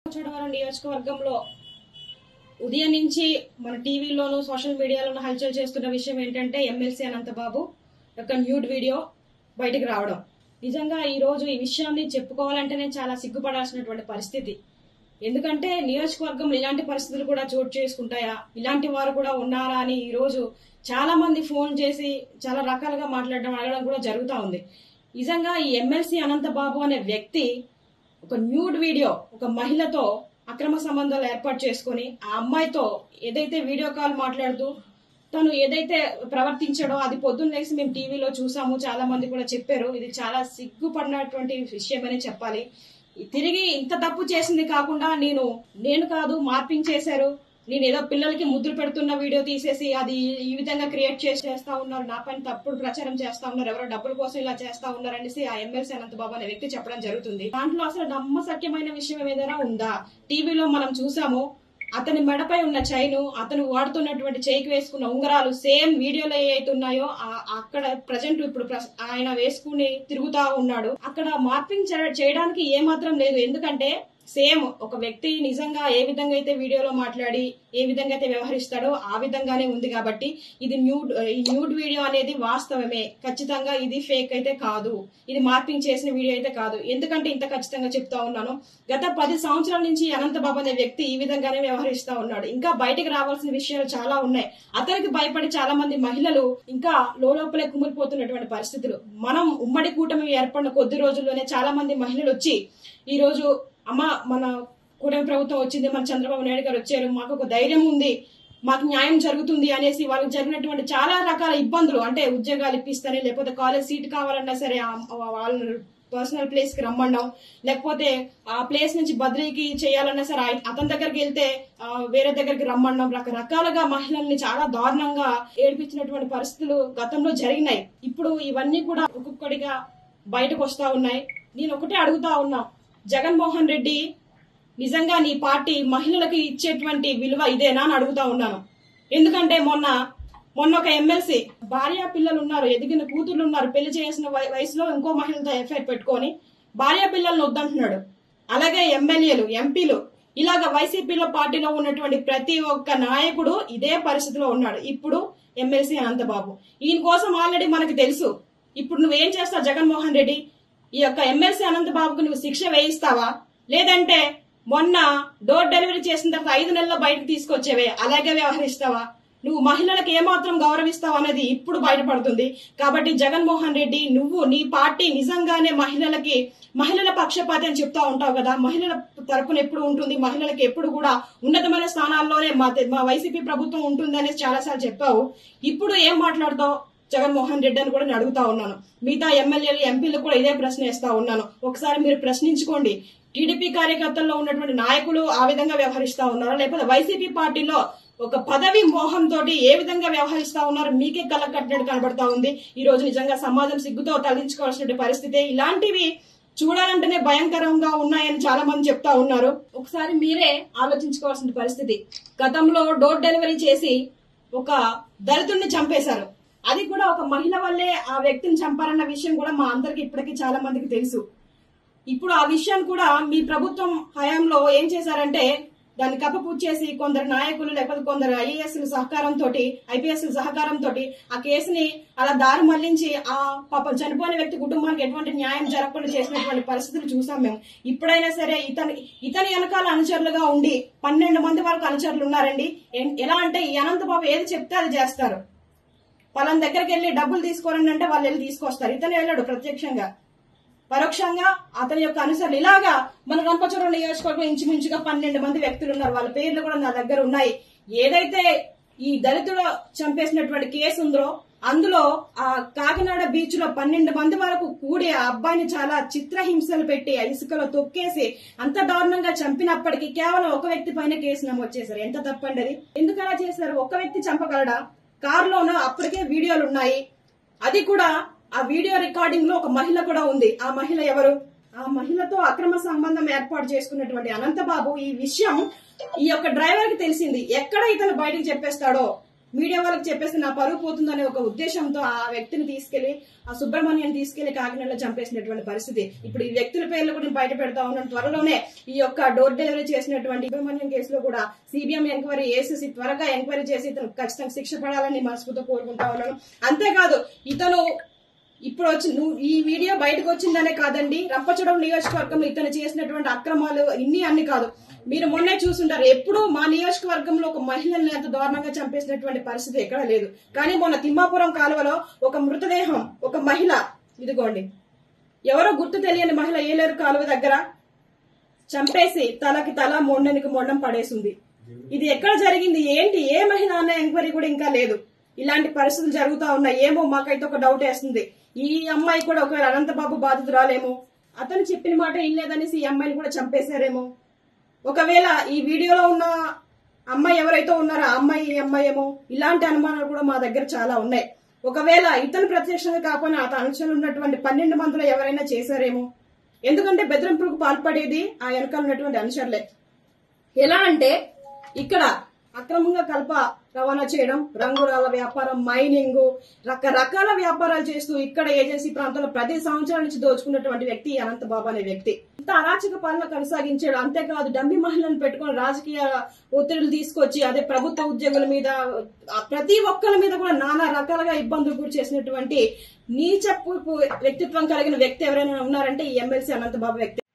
చోడవరం నియోజకవర్గంలో ఉదయం నుంచి మన టీవీలోను సోషల్ మీడియాలోను హల్చల్ చేస్తున్న విషయం ఏంటంటే ఎమ్మెల్సీ అనంతబాబు యొక్క న్యూడ్ వీడియో బయటికి రావడం నిజంగా ఈ రోజు ఈ విషయాన్ని చెప్పుకోవాలంటేనే చాలా సిగ్గుపడాల్సినటువంటి పరిస్థితి ఎందుకంటే నియోజకవర్గంలో ఇలాంటి పరిస్థితులు కూడా చోటు చేసుకుంటాయా ఇలాంటి వారు కూడా ఉన్నారా అని ఈ రోజు చాలా మంది ఫోన్ చేసి చాలా రకాలుగా మాట్లాడడం అడగడం కూడా జరుగుతూ ఉంది నిజంగా ఈ ఎమ్మెల్సీ అనంతబాబు అనే వ్యక్తి ఒక న్యూడ్ వీడియో ఒక మహిళతో అక్రమ సంబంధాలు ఏర్పాటు చేసుకొని ఆ అమ్మాయితో ఏదైతే వీడియో కాల్ మాట్లాడుతూ తను ఏదైతే ప్రవర్తించాడో అది పొద్దున్న లేసి మేము టీవీలో చూసాము చాలా మంది కూడా చెప్పారు ఇది చాలా సిగ్గుపడినటువంటి విషయం అని చెప్పాలి తిరిగి ఇంత తప్పు చేసింది కాకుండా నేను నేను కాదు మార్పింగ్ చేశారు నేను ఏదో పిల్లలకి ముద్దులు పెడుతున్న వీడియో తీసేసి అది ఈ విధంగా క్రియేట్ చేసి చేస్తా ఉన్నారు నా పైన తప్పుడు ప్రచారం చేస్తా ఉన్నారు ఎవరో డబ్బుల కోసం ఇలా చేస్తా ఉన్నారు అనేసి ఆ ఎమ్మెల్సీ అనంతబాబు అనే వ్యక్తి చెప్పడం జరుగుతుంది దాంట్లో అసలు నమ్మసక్యమైన విషయం ఏదైనా ఉందా టీవీలో మనం చూసాము అతని మెడపై ఉన్న చైను అతను వాడుతున్నటువంటి చేయికి వేసుకున్న ఉంగరాలు సేమ్ వీడియోలో ఏవైతే ఉన్నాయో ఆ- అక్కడ ప్రజెంట్ ఇప్పుడు ప్రస్- ఆయన వేసుకుని తిరుగుతా ఉన్నాడు అక్కడ మార్పింగ్ చే- చేయడానికి ఏమాత్రం లేదు ఎందుకంటే సేమ్ ఒక వ్యక్తి నిజంగా ఏ విధంగా అయితే వీడియోలో మాట్లాడి ఏ విధంగా అయితే వ్యవహరిస్తాడో ఆ విధంగానే ఉంది కాబట్టి ఇది న్యూడ్ ఈ న్యూడ్ వీడియో అనేది వాస్తవమే ఖచ్చితంగా ఇది ఫేక్ అయితే కాదు ఇది మార్పింగ్ చేసిన వీడియో అయితే కాదు ఎందుకంటే ఇంత ఖచ్చితంగా చెప్తా ఉన్నాను గత పది సంవత్సరాల నుంచి అనంత బాబు అనే వ్యక్తి ఈ విధంగానే వ్యవహరిస్తా ఉన్నాడు ఇంకా బయటకు రావాల్సిన విషయాలు చాలా ఉన్నాయి అతనికి భయపడి చాలా మంది మహిళలు ఇంకా లోపలే కుమిలిపోతున్నటువంటి పరిస్థితులు మనం ఉమ్మడి కూటమి ఏర్పడిన కొద్ది రోజుల్లోనే చాలా మంది మహిళలు వచ్చి ఈ రోజు అమ్మ మన కూటమి ప్రభుత్వం వచ్చింది మన చంద్రబాబు నాయుడు గారు వచ్చారు మాకు ఒక ధైర్యం ఉంది మాకు న్యాయం జరుగుతుంది అనేసి వాళ్ళకి జరిగినటువంటి చాలా రకాల ఇబ్బందులు అంటే ఉద్యోగాలు ఇప్పిస్తానే లేకపోతే కాలేజ్ సీట్ కావాలన్నా సరే ఆ- వాళ్ళని పర్సనల్ ప్లేస్ కి రమ్మడం లేకపోతే ఆ ప్లేస్ నుంచి బద్రీకి చేయాలన్నా సరే ఆయ- అతని దగ్గరికి వెళ్తే ఆ, వేరే దగ్గరికి రమ్మడం రకరకాలుగా మహిళల్ని చాలా దారుణంగా ఏడిపించినటువంటి పరిస్థితులు గతంలో జరిగినాయి ఇప్పుడు ఇవన్నీ కూడా ఒక్కొక్కడిగా బయటకు వస్తా ఉన్నాయి నేను ఒకటే అడుగుతా ఉన్నా జగన్మోహన్ రెడ్డి నిజంగా నీ పార్టీ మహిళలకు ఇచ్చేటువంటి విలువ ఇదేనా అని అడుగుతా ఉన్నాను ఎందుకంటే మొన్న మొన్న ఒక ఎమ్మెల్సీ భార్య పిల్లలు ఉన్నారు ఎదిగిన కూతుర్లు ఉన్నారు పెళ్లి చేసిన వయ- వయసులో ఇంకో మహిళతో ఎఫ్ఐఆర్ పెట్టుకొని భార్య పిల్లల్ని వద్దంటున్నాడు అలాగే ఎమ్మెల్యేలు ఎంపీలు ఇలాగ వైసీపీలో పార్టీలో ఉన్నటువంటి ప్రతి ఒక్క నాయకుడు ఇదే పరిస్థితిలో ఉన్నాడు ఇప్పుడు ఎమ్మెల్సీ అనంతబాబు ఈయన కోసం ఆల్రెడీ మనకు తెలుసు ఇప్పుడు నువ్వేం చేస్తావు జగన్మోహన్ రెడ్డి ఈ యొక్క ఎమ్మెల్సీ అనంతబాబుకు నువ్వు శిక్ష వేయిస్తావా లేదంటే మొన్న డోర్ డెలివరీ చేసిన తర్వాత ఐదు నెలల్లో బయటకు తీసుకొచ్చేవే అలాగే వ్యవహరిస్తావా నువ్వు మహిళలకు ఏమాత్రం గౌరవిస్తావు అనేది ఇప్పుడు బయటపడుతుంది కాబట్టి జగన్మోహన్ రెడ్డి నువ్వు నీ పార్టీ నిజంగానే మహిళలకి మహిళల పక్షపాతి అని చెప్తా ఉంటావు కదా మహిళల తరపున ఎప్పుడు ఉంటుంది మహిళలకు ఎప్పుడు కూడా ఉన్నతమైన స్థానాల్లోనే మా తె- మా వైసీపీ ప్రభుత్వం ఉంటుంది అనేసి చాలాసార్లు చెప్పావు ఇప్పుడు ఏం మాట్లాడతావు జగన్మోహన్ రెడ్డి అని కూడా నేను అడుగుతా ఉన్నాను మిగతా ఎమ్మెల్యేలు ఎంపీలు కూడా ఇదే ప్రశ్న వేస్తా ఉన్నాను ఒకసారి మీరు ప్రశ్నించుకోండి టీడీపీ కార్యకర్తల్లో ఉన్నటువంటి నాయకులు ఆ విధంగా వ్యవహరిస్తా ఉన్నారా లేకపోతే వైసీపీ పార్టీలో ఒక పదవి మోహం తోటి ఏ విధంగా వ్యవహరిస్తా ఉన్నారు మీకే కళ్ళ కట్టినట్టు కనబడతా ఉంది ఈ రోజు నిజంగా సమాజం సిగ్గుతో తలదించుకోవాల్సిన పరిస్థితి ఇలాంటివి చూడాలంటేనే భయంకరంగా ఉన్నాయని చాలా మంది చెప్తా ఉన్నారు ఒకసారి మీరే ఆలోచించుకోవాల్సిన పరిస్థితి గతంలో డోర్ డెలివరీ చేసి ఒక దళితుడిని చంపేశారు అది కూడా ఒక మహిళ వల్లే ఆ వ్యక్తిని చంపారన్న విషయం కూడా మా అందరికి ఇప్పటికీ చాలా మందికి తెలుసు ఇప్పుడు ఆ విషయాన్ని కూడా మీ ప్రభుత్వం హయాంలో ఏం చేశారంటే దాన్ని కప్పపూజ చేసి కొందరు నాయకులు లేకపోతే కొందరు ఐఏఎస్ సహకారంతో ఐపీఎస్ సహకారంతో ఆ కేసుని అలా దారి మళ్లించి ఆ పాపం చనిపోయిన వ్యక్తి కుటుంబానికి ఎటువంటి న్యాయం జరగకుండా చేసినటువంటి పరిస్థితులు చూసాం మేము ఇప్పుడైనా సరే ఇతని ఇతని వెనకాల అనుచరులుగా ఉండి పన్నెండు మంది వరకు అనుచరులు ఉన్నారండి ఎన్- ఎలా అంటే ఈ అనంతబాబు ఏది చెప్తే అది చేస్తారు పలానా దగ్గరికి వెళ్ళి డబ్బులు తీసుకోరండి అంటే వాళ్ళు వెళ్ళి తీసుకొస్తారు ఇతను వెళ్ళాడు ప్రత్యక్షంగా పరోక్షంగా అతని యొక్క అనుసరణ ఇలాగా మన రంపచోరం నియోజకవర్గం ఇంచుమించుగా పన్నెండు మంది వ్యక్తులు ఉన్నారు వాళ్ళ పేర్లు కూడా నా దగ్గర ఉన్నాయి ఏదైతే ఈ దళితుడు చంపేసినటువంటి కేసు ఉందో అందులో ఆ కాకినాడ బీచ్ లో పన్నెండు మంది వరకు కూడి ఆ అబ్బాయిని చాలా చిత్రహింసలు పెట్టి ఆ ఇసుకలో తొక్కేసి అంత దారుణంగా చంపినప్పటికీ కేవలం ఒక వ్యక్తి పైన కేసు నమోదు చేశారు ఎంత తప్పండి అది ఎందుకు అలా చేశారు ఒక వ్యక్తి చంపగలడా కారులోనూ అప్పటికే వీడియోలు ఉన్నాయి అది కూడా ఆ వీడియో రికార్డింగ్ లో ఒక మహిళ కూడా ఉంది ఆ మహిళ ఎవరు ఆ మహిళతో అక్రమ సంబంధం ఏర్పాటు చేసుకున్నటువంటి అనంతబాబు ఈ విషయం ఈ యొక్క డ్రైవర్ కి తెలిసింది ఎక్కడ ఇతను బయటకు చెప్పేస్తాడో మీడియా వాళ్ళకి చెప్పేస్తే నా పరువు పోతుందనే ఒక ఉద్దేశంతో ఆ వ్యక్తిని తీసుకెళ్లి ఆ సుబ్రహ్మణ్యం తీసుకెళ్లి కాకినాడలో చంపేసినటువంటి పరిస్థితి ఇప్పుడు ఈ వ్యక్తుల పేర్లు కూడా బయట పెడతా ఉన్నాను త్వరలోనే ఈ యొక్క డోర్ డెలివరీ చేసినటువంటి సుబ్రహ్మణ్యం కేసులో కూడా సిబిఎం ఎంక్వైరీ వేసేసి త్వరగా ఎంక్వైరీ చేసి ఇతను ఖచ్చితంగా శిక్ష పడాలని మనస్ఫూర్తిగా కోరుకుంటా ఉన్నాను అంతేకాదు ఇతను ఇప్పుడు వచ్చి నువ్వు ఈ వీడియో బయటకు వచ్చిందనే కాదండి రంపచోడవరం నియోజకవర్గంలో ఇతను చేసినటువంటి అక్రమాలు ఇన్ని అన్ని కాదు మీరు మొన్నే చూసుంటారు ఎప్పుడూ మా నియోజకవర్గంలో ఒక మహిళల్ని అంత దారుణంగా చంపేసినటువంటి పరిస్థితి ఎక్కడా లేదు కానీ మొన్న తిమ్మాపురం కాలువలో ఒక మృతదేహం ఒక మహిళ ఇదిగోండి ఎవరో గుర్తు తెలియని మహిళ ఏలేరు కాలువ దగ్గర చంపేసి తలకి తల మొండనికి మొండం పడేసింది ఇది ఎక్కడ జరిగింది ఏంటి ఏ మహిళ అనే ఎంక్వైరీ కూడా ఇంకా లేదు ఇలాంటి పరిస్థితులు జరుగుతా ఉన్నాయి ఏమో మాకైతే ఒక డౌట్ వేస్తుంది ఈ అమ్మాయి కూడా ఒకవేళ అనంతబాబు బాధితురాలేమో అతను చెప్పిన మాట ఇల్లేదనేసి ఈ అమ్మాయిని కూడా చంపేశారేమో ఒకవేళ ఈ వీడియోలో ఉన్న అమ్మాయి ఎవరైతే ఉన్నారో ఆ అమ్మాయి ఈ అమ్మాయి ఏమో ఇలాంటి అనుమానాలు కూడా మా దగ్గర చాలా ఉన్నాయి ఒకవేళ ఇతను ప్రత్యక్షంగా కాకపోయినా అతను అనుచరులు ఉన్నటువంటి పన్నెండు మందిలో ఎవరైనా చేశారేమో ఎందుకంటే బెదిరింపులకు పాల్పడేది ఆ వెనకాల ఉన్నటువంటి అనుచరులే ఎలా అంటే ఇక్కడ అక్రమంగా కల్ప రవాణా చేయడం రంగురాల వ్యాపారం మైనింగ్ రకరకాల వ్యాపారాలు చేస్తూ ఇక్కడ ఏజెన్సీ ప్రాంతంలో ప్రతి సంవత్సరాల నుంచి దోచుకున్నటువంటి వ్యక్తి ఈ అనంతబాబు అనే వ్యక్తి ఇంత అరాచక పాలన కొనసాగించాడు అంతేకాదు డమ్మి మహిళలను పెట్టుకొని రాజకీయ ఒత్తిడులు తీసుకొచ్చి అదే ప్రభుత్వ ఉద్యోగుల మీద ఆ ప్రతి ఒక్కరి మీద కూడా నానా రకాలుగా ఇబ్బందులు గురి చేసినటువంటి నీచపు వ్యక్తిత్వం కలిగిన వ్యక్తి ఎవరైనా ఉన్నారంటే ఈ ఎమ్మెల్సీ అనంతబాబు వ్యక్తి